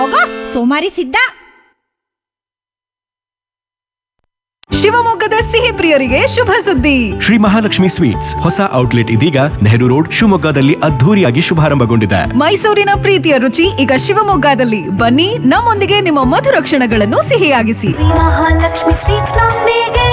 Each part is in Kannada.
ಹೋಗೋ ಸೋಮಾರಿ ಸಿದ್ಧ ಶಿವಮೊಗ್ಗದ ಸಿಹಿ ಪ್ರಿಯರಿಗೆ ಶುಭ ಸುದ್ದಿ ಶ್ರೀ ಮಹಾಲಕ್ಷ್ಮಿ ಸ್ವೀಟ್ಸ್ ಹೊಸ ಔಟ್ಲೆಟ್ ಇದೀಗ ನೆಹರು ರೋಡ್ ಶಿವಮೊಗ್ಗದಲ್ಲಿ ಅದ್ಧೂರಿಯಾಗಿ ಶುಭಾರಂಭಗೊಂಡಿದೆ ಮೈಸೂರಿನ ಪ್ರೀತಿಯ ರುಚಿ ಈಗ ಶಿವಮೊಗ್ಗದಲ್ಲಿ ಬನ್ನಿ ನಮ್ಮೊಂದಿಗೆ ನಿಮ್ಮ ಮಧುರ ಕ್ಷಣಗಳನ್ನು ಸಿಹಿಯಾಗಿಸಿ ಮಹಾಲಕ್ಷ್ಮಿ ಸ್ವೀಟ್ಸ್ ನೊಂದಿಗೆ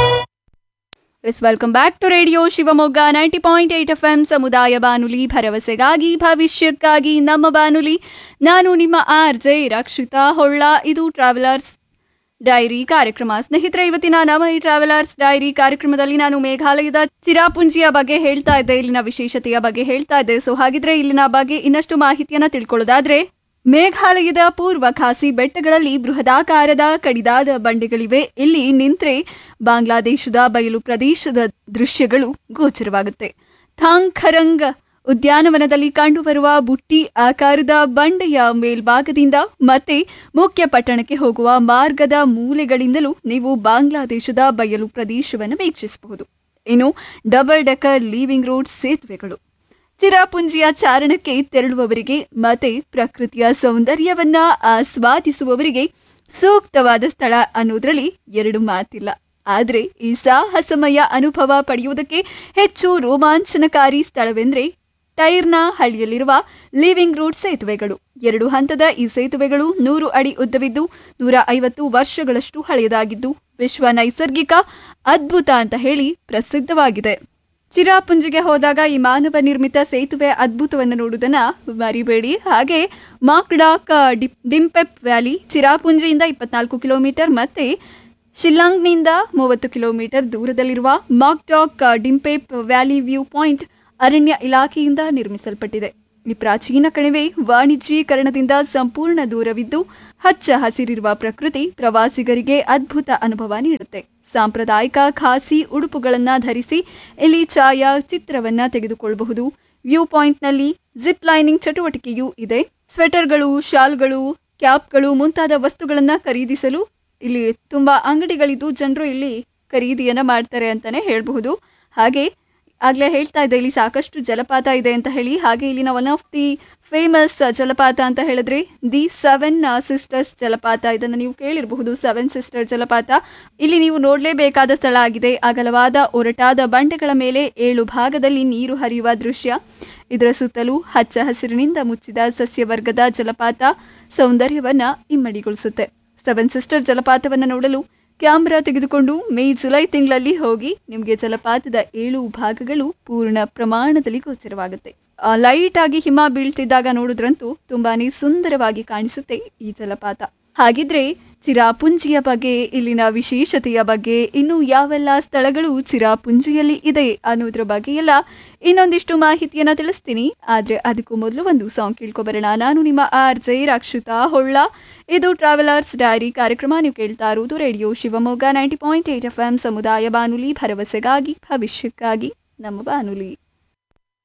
yes welcome back to radio Shivamogga ninety point eight F M ಸಮುದಾಯ ಬಾನುಲಿ ಭರವಸೆಗಾಗಿ ಭವಿಷ್ಯಕ್ಕಾಗಿ ನಮ್ಮ ಬಾನುಲಿ ನಾನು ನಿಮ್ಮ ಆರ್ ಜೆ ರಕ್ಷಿತಾ ಹೊಳ್ಳ ಇದು ಟ್ರಾವೆಲರ್ಸ್ ಡೈರಿ ಕಾರ್ಯಕ್ರಮ ಸ್ನೇಹಿತರೆ ಇವತ್ತಿನ ನಮ್ಮ ಈ ಟ್ರಾವೆಲರ್ಸ್ ಡೈರಿ ಕಾರ್ಯಕ್ರಮದಲ್ಲಿ ನಾನು ಮೇಘಾಲಯದ ಚಿರಾಪುಂಜಿಯ ಬಗ್ಗೆ ಹೇಳ್ತಾ ಇದ್ದೆ ಇಲ್ಲಿನ ವಿಶೇಷತೆಯ ಬಗ್ಗೆ ಹೇಳ್ತಾ ಇದ್ದೆ ಸೊ ಹಾಗಿದ್ರೆ ಇಲ್ಲಿನ ಬಗ್ಗೆ ಇನ್ನಷ್ಟು ಮಾಹಿತಿಯನ್ನ ತಿಳ್ಕೊಳ್ಳೋದಾದ್ರೆ ಮೇಘಾಲಯದ ಪೂರ್ವ ಖಾಸಿ ಬೆಟ್ಟಗಳಲ್ಲಿ ಬೃಹದಾಕಾರದ ಕಡಿದಾದ ಬಂಡೆಗಳಿವೆ ಇಲ್ಲಿ ನಿಂತ್ರೆ ಬಾಂಗ್ಲಾದೇಶದ ಬಯಲು ಪ್ರದೇಶದ ದೃಶ್ಯಗಳು ಗೋಚರವಾಗುತ್ತೆ ಥಾಂಖರಂಗ್ ಉದ್ಯಾನವನದಲ್ಲಿ ಕಂಡುಬರುವ ಬುಟ್ಟಿ ಆಕಾರದ ಬಂಡೆಯ ಮೇಲ್ಭಾಗದಿಂದ ಮತ್ತೆ ಮುಖ್ಯ ಪಟ್ಟಣಕ್ಕೆ ಹೋಗುವ ಮಾರ್ಗದ ಮೂಲೆಗಳಿಂದಲೂ ನೀವು ಬಾಂಗ್ಲಾದೇಶದ ಬಯಲು ಪ್ರದೇಶವನ್ನು ವೀಕ್ಷಿಸಬಹುದು ಇನ್ನು ಡಬಲ್ ಡೆಕರ್ ಲೀವಿಂಗ್ ರೋಡ್ ಸೇತುವೆಗಳು ಚಿರಾಪುಂಜಿಯ ಚಾರಣಕ್ಕೆ ತೆರಳುವವರಿಗೆ ಮತ್ತೆ ಪ್ರಕೃತಿಯ ಸೌಂದರ್ಯವನ್ನ ಆಸ್ವಾದಿಸುವವರಿಗೆ ಸೂಕ್ತವಾದ ಸ್ಥಳ ಅನ್ನೋದ್ರಲ್ಲಿ ಎರಡು ಮಾತಿಲ್ಲ ಆದ್ರೆ ಈ ಸಾಹಸಮಯ ಅನುಭವ ಪಡೆಯುವುದಕ್ಕೆ ಹೆಚ್ಚು ರೋಮಾಂಚನಕಾರಿ ಸ್ಥಳವೆಂದ್ರೆ ಟೈರ್ನ ಹಳ್ಳಿಯಲ್ಲಿರುವ ಲಿವಿಂಗ್ ರೂಟ್ ಸೇತುವೆಗಳು ಎರಡು ಹಂತದ ಈ ಸೇತುವೆಗಳು ನೂರು ಅಡಿ ಉದ್ದವಿದ್ದು ನೂರ ಐವತ್ತು ವರ್ಷಗಳಷ್ಟು ಹಳೆಯದಾಗಿದ್ದು ವಿಶ್ವ ನೈಸರ್ಗಿಕ ಅದ್ಭುತ ಅಂತ ಹೇಳಿ ಪ್ರಸಿದ್ಧವಾಗಿದೆ ಚಿರಾಪುಂಜಿಗೆ ಹೋದಾಗ ಈ ಮಾನವ ನಿರ್ಮಿತ ಸೇತುವೆ ಅದ್ಭುತವನ್ನು ನೋಡುವುದನ್ನ ಮರಿಬೇಡಿ ಹಾಗೆ ಮಾಕ್ಡಾಕ್ ಡಿಪ್ ಡಿಂಪೆಪ್ ವ್ಯಾಲಿ ಚಿರಾಪುಂಜಿಯಿಂದ ಇಪ್ಪತ್ನಾಲ್ಕು ಕಿಲೋಮೀಟರ್ ಮತ್ತೆ ಶಿಲ್ಲಾಂಗ್ನಿಂದ ಮೂವತ್ತು ಕಿಲೋಮೀಟರ್ ದೂರದಲ್ಲಿರುವ Mawkdok Dympep valley view point ಅರಣ್ಯ ಇಲಾಖೆಯಿಂದ ನಿರ್ಮಿಸಲ್ಪಟ್ಟಿದೆ ಈ ಪ್ರಾಚೀನ ಕಣಿವೆ ವಾಣಿಜ್ಯೀಕರಣದಿಂದ ಸಂಪೂರ್ಣ ದೂರವಿದ್ದು ಹಚ್ಚ ಹಸಿರಿರುವ ಪ್ರಕೃತಿ ಪ್ರವಾಸಿಗರಿಗೆ ಅದ್ಭುತ ಅನುಭವ ನೀಡುತ್ತೆ ಸಾಂಪ್ರದಾಯಿಕ ಖಾಸಿ ಉಡುಪುಗಳನ್ನು ಧರಿಸಿ ಇಲ್ಲಿ ಛಾಯಾ ಚಿತ್ರವನ್ನ ತೆಗೆದುಕೊಳ್ಳಬಹುದು ವ್ಯೂ ಪಾಯಿಂಟ್ನಲ್ಲಿ ಜಿಪ್ ಲೈನಿಂಗ್ ಚಟುವಟಿಕೆಯೂ ಇದೆ ಸ್ವೆಟರ್ಗಳು ಶಾಲ್ಗಳು ಕ್ಯಾಪ್ಗಳು ಮುಂತಾದ ವಸ್ತುಗಳನ್ನು ಖರೀದಿಸಲು ಇಲ್ಲಿ ತುಂಬಾ ಅಂಗಡಿಗಳಿದ್ದು ಜನರು ಇಲ್ಲಿ ಖರೀದಿಯನ್ನ ಮಾಡ್ತಾರೆ ಅಂತಾನೆ ಹೇಳಬಹುದು ಹಾಗೆ ಆಗ್ಲೇ ಹೇಳ್ತಾ ಇದ್ದೆ ಇಲ್ಲಿ ಸಾಕಷ್ಟು ಜಲಪಾತ ಇದೆ ಅಂತ ಹೇಳಿ ಹಾಗೆ ಇಲ್ಲಿನ ಒನ್ ಆಫ್ ದಿ ಫೇಮಸ್ ಜಲಪಾತ ಅಂತ ಹೇಳಿದ್ರೆ ದಿ ಸೆವೆನ್ ಸಿಸ್ಟರ್ಸ್ ಜಲಪಾತ ಇದನ್ನು ನೀವು ಕೇಳಿರಬಹುದು ಸೆವೆನ್ ಸಿಸ್ಟರ್ ಜಲಪಾತ ಇಲ್ಲಿ ನೀವು ನೋಡಲೇಬೇಕಾದ ಸ್ಥಳ ಆಗಿದೆ ಅಗಲವಾದ ಒರಟಾದ ಬಂಡೆಗಳ ಮೇಲೆ ಏಳು ಭಾಗದಲ್ಲಿ ನೀರು ಹರಿಯುವ ದೃಶ್ಯ ಇದರ ಸುತ್ತಲೂ ಹಚ್ಚ ಹಸಿರಿನಿಂದ ಮುಚ್ಚಿದ ಸಸ್ಯವರ್ಗದ ಜಲಪಾತ ಸೌಂದರ್ಯವನ್ನ ಇಮ್ಮಡಿಗೊಳಿಸುತ್ತೆ ಸೆವೆನ್ ಸಿಸ್ಟರ್ ಜಲಪಾತವನ್ನು ನೋಡಲು ಕ್ಯಾಮ್ರಾ ತೆಗೆದುಕೊಂಡು ಮೇ ಜುಲೈ ತಿಂಗಳಲ್ಲಿ ಹೋಗಿ ನಿಮಗೆ ಜಲಪಾತದ ಏಳು ಭಾಗಗಳು ಪೂರ್ಣ ಪ್ರಮಾಣದಲ್ಲಿ ಗೋಚರವಾಗುತ್ತೆ ಆ, ಲೈಟ್ ಆಗಿ ಹಿಮ ಬೀಳ್ತಿದ್ದಾಗ ನೋಡಿದ್ರಂತೂ ತುಂಬಾನೇ ಸುಂದರವಾಗಿ ಕಾಣಿಸುತ್ತೆ ಈ ಜಲಪಾತ ಹಾಗಿದ್ರೆ ಚಿರಾಪುಂಜಿಯ ಬಗ್ಗೆ ಇಲ್ಲಿನ ವಿಶೇಷತೆಯ ಬಗ್ಗೆ ಇನ್ನು ಯಾವೆಲ್ಲ ಸ್ಥಳಗಳು ಚಿರಾಪುಂಜಿಯಲ್ಲಿ ಇದೆ ಅನ್ನೋದ್ರ ಬಗ್ಗೆ ಎಲ್ಲ ಇನ್ನೊಂದಿಷ್ಟು ಮಾಹಿತಿಯನ್ನ ತಿಳಿಸ್ತೀನಿ ಆದ್ರೆ ಅದಕ್ಕೂ ಮೊದಲು ಒಂದು ಸಾಂಗ್ ಕೇಳ್ಕೊಬರೋಣ ನಾನು ನಿಮ್ಮ ಆರ್ ಜೆ ರಕ್ಷಿತಾ ಹೊಳ್ಳ ಇದು ಟ್ರಾವೆಲರ್ಸ್ ಡೈರಿ ಕಾರ್ಯಕ್ರಮ ನೀವು ಕೇಳ್ತಾ ಇರುವುದು radio Shivamogga ninety point eight F M ಸಮುದಾಯ ಬಾನುಲಿ ಭರವಸೆಗಾಗಿ ಭವಿಷ್ಯಕ್ಕಾಗಿ ನಮ್ಮ ಬಾನುಲಿ